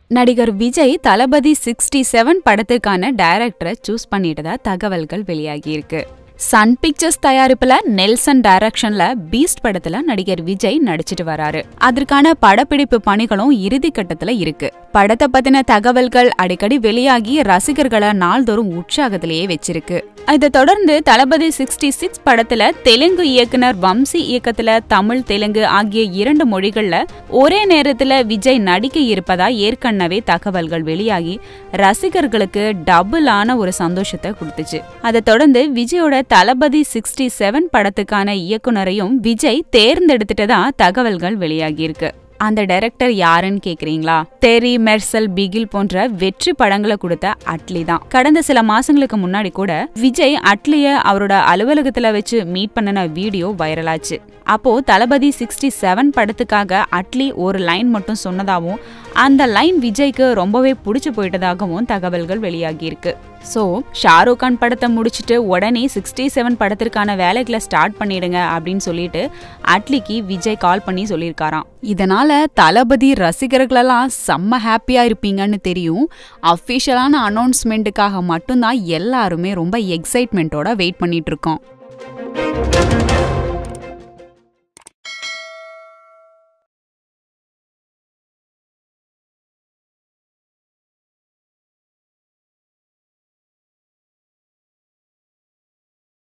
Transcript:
நடிகர் விஜய் தளபதி sixty seven படத்துக்கான டைரக்டரை choose பண்ணிட்டதா தகவல்கள் வெளியாகியிருக்கு சன் பிக்சர்ஸ் தயாரிப்புல நெல்சன் டைரக்ஷன்ல பீஸ்ட் படத்துல நடிகர் விஜய் நடிச்சிட்டு வராரு அதற்கான படப்பிடிப்பு பணிகளும் இறுதி கட்டத்துல இருக்கு படத்தை பத்தின தகவல்கள் அடிக்கடி வெளியாகி ரசிகர்களை நாள்தோறும் உற்சாகத்திலேயே வச்சிருக்கு இதை தொடர்ந்து தளபதி சிக்ஸ்டி சிக்ஸ் படத்துல தெலுங்கு இயக்குனர் வம்சி இயக்கத்துல தமிழ் தெலுங்கு ஆகிய இரண்டு மொழிகள்ல ஒரே நேரத்துல விஜய் நடிக்க இருப்பதா ஏற்கனவே தகவல்கள் வெளியாகி ரசிகர்களுக்கு டபுளான ஒரு சந்தோஷத்தை கொடுத்துச்சு அதை தொடர்ந்து விஜயோட தளபதி சிக்ஸ்டி செவன் படத்துக்கான இயக்குனரையும் விஜய் தேர்ந்தெடுத்துட்டதா தகவல்கள் வெளியாகியிருக்கு அந்த டைரக்டர் யாருன்னு கேக்குறீங்களா தெரி மெர்சல் பிகில் போன்ற வெற்றி படங்களை கொடுத்த அட்லி தான் கடந்த சில மாசங்களுக்கு முன்னாடி கூட விஜய் அட்லிய அவரோட அலுவலகத்துல வச்சு மீட் பண்ணின வீடியோ வைரலாச்சு அப்போ தளபதி சிக்ஸ்டி செவன் படத்துக்காக அட்லி ஒரு லைன் மட்டும் சொன்னதாகவும் அந்த லைன் விஜய்க்கு ரொம்பவே பிடிச்சு போயிட்டதாகவும் தகவல்கள் வெளியாகியிருக்கு ஸோ ஷாருக் கான் படத்தை முடிச்சுட்டு உடனே சிக்ஸ்டி செவன் படத்திற்கான வேலைகளை ஸ்டார்ட் பண்ணிடுங்க அப்படின்னு சொல்லிட்டு அட்லிக்கு விஜய் கால் பண்ணி சொல்லியிருக்காராம் இதனால தளபதி ரசிகர்களெல்லாம் செம்ம ஹாப்பியா இருப்பீங்கன்னு தெரியும் அஃபிஷியலான அனௌன்ஸ்மெண்ட்டுக்காக மட்டும்தான் எல்லாருமே ரொம்ப எக்ஸைட்மெண்ட்டோட வெயிட் பண்ணிட்டு இருக்கோம்